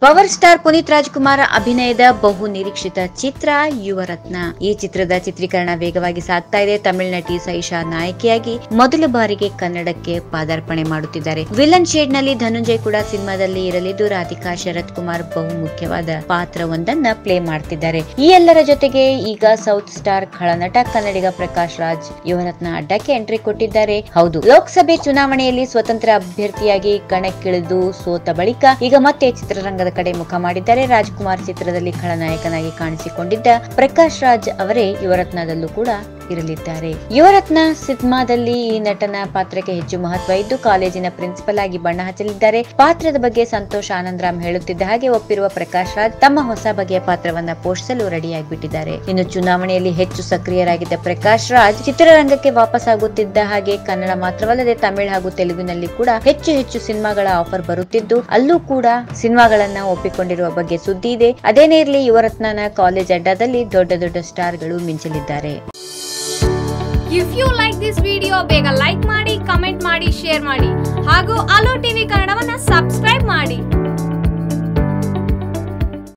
power star Puneeth Rajkumar ಅಭಿನಯದ ಬಹು ನಿರೀಕ್ಷಿತ ಚಿತ್ರ ಯುವರತ್ನ ಈ ಚಿತ್ರದ ಚಿತ್ರೀಕರಣ ವೇಗವಾಗಿ ಸಾಗ್ತಾ ಇದೆ ತಮಿಳು ನಟಿ ಸೈಶಾ ನಾಯಕಿಯಾಗಿ ಮೊದಲ ಬಾರಿಗೆ ಕನ್ನಡಕ್ಕೆ ಪಾದಾರ್ಪಣೆ ಮಾಡುತ್ತಿದ್ದಾರೆ ವಿಲನ್ ಶೇಡ್ ನಲ್ಲಿ ಧನುಂಜಯ್ ಕೂಡ ಸಿನಿಮಾದಲ್ಲಿ ಇರಲಿದ್ದು ರಾಧಿಕಾ ಶರತ್ ಕುಮಾರ್ ಬಹು ಮುಖ್ಯವಾದ ಪಾತ್ರವೊಂದನ್ನ ಪ್ಲೇ ಮಾಡ್ತಿದ್ದಾರೆ ಈ ಎಲ್ಲರ ಜೊತೆಗೆ ಈಗ ಸೌತ್ ಸ್ಟಾರ್ ಖಳನಟ ಕನ್ನಡಿಗ ಪ್ರಕಾಶ್ ರಾಜ್ ಯುವರತ್ನ ಅಡ್ಡಕ್ಕೆ ಎಂಟ್ರಿ ಕೊಟ್ಟಿದ್ದಾರೆ ಹೌದು ಲೋಕಸಭೆ ಚುನಾವಣೆಯಲ್ಲಿ ಸ್ವತಂತ್ರ ಅಭ್ಯರ್ಥಿಯಾಗಿ ಕಣಕ್ಕಿಳಿದು ಸೋತ ಬಳಿಕ ಈಗ ಮತ್ತೆ ಚಿತ್ರರಂಗದ ಕಡೆ ಮುಖ ಮಾಡಿದ್ದಾರೆ ರಾಜ್ಕುಮಾರ್ ಚಿತ್ರದಲ್ಲಿ ಖಳನಾಯಕನಾಗಿ ಕಾಣಿಸಿಕೊಂಡಿದ್ದ ಪ್ರಕಾಶ್ ರಾಜ್ ಅವರೇ ಯುವರತ್ನದಲ್ಲೂ ಕೂಡ ಇರಲಿದ್ದಾರೆ ಯುವರತ್ನ ಸಿನಿಮಾದಲ್ಲಿ ಈ ನಟನ ಪಾತ್ರಕ್ಕೆ ಹೆಚ್ಚು ಮಹತ್ವ ಇದ್ದು ಕಾಲೇಜಿನ ಪ್ರಿನ್ಸಿಪಲ್ ಆಗಿ ಬಣ್ಣ ಹಚ್ಚಲಿದ್ದಾರೆ ಪಾತ್ರದ ಬಗ್ಗೆ ಸಂತೋಷ್ ಆನಂದರಾಮ್ ಹೇಳುತ್ತಿದ್ದ ಹಾಗೆ ಒಪ್ಪಿರುವ ಪ್ರಕಾಶ್ ರಾಜ್ ತಮ್ಮ ಹೊಸ ಬಗೆಯ ಪಾತ್ರವನ್ನ ಪೋಷಿಸಲು ರೆಡಿಯಾಗಿಬಿಟ್ಟಿದ್ದಾರೆ ಇನ್ನು ಚುನಾವಣೆಯಲ್ಲಿ ಹೆಚ್ಚು ಸಕ್ರಿಯರಾಗಿದ್ದ ಪ್ರಕಾಶ್ ರಾಜ್ ಚಿತ್ರರಂಗಕ್ಕೆ ವಾಪಸ್ಸಾಗುತ್ತಿದ್ದ ಹಾಗೆ ಕನ್ನಡ ಮಾತ್ರವಲ್ಲದೆ ತಮಿಳು ಹಾಗೂ ತೆಲುಗಿನಲ್ಲಿ ಕೂಡ ಹೆಚ್ಚು ಹೆಚ್ಚು ಸಿನಿಮಾಗಳ ಆಫರ್ ಬರುತ್ತಿದ್ದು ಅಲ್ಲೂ ಕೂಡ ಸಿನಿಮಾಗಳನ್ನ ಒಪ್ಪಿಕೊಂಡಿರುವ ಬಗ್ಗೆ ಸುದ್ದಿ ಇದೆ ಅದೇನೇ ಇರಲಿ ಯುವರತ್ನನ ಕಾಲೇಜ್ ಅಡ್ಡಾದಲ್ಲಿ ದೊಡ್ಡ ದೊಡ್ಡ ಸ್ಟಾರ್ಗಳು ಮಿಂಚಲಿದ್ದಾರೆ if you like this video ಬೇಗ ಲೈಕ್ ಮಾಡಿ ಕಮೆಂಟ್ ಮಾಡಿ ಶೇರ್ ಮಾಡಿ ಹಾಗೂ ಅಲೋ ಟಿವಿ ಕನ್ನಡವನ್ನ ಸಬ್ಸ್ಕ್ರೈಬ್ ಮಾಡಿ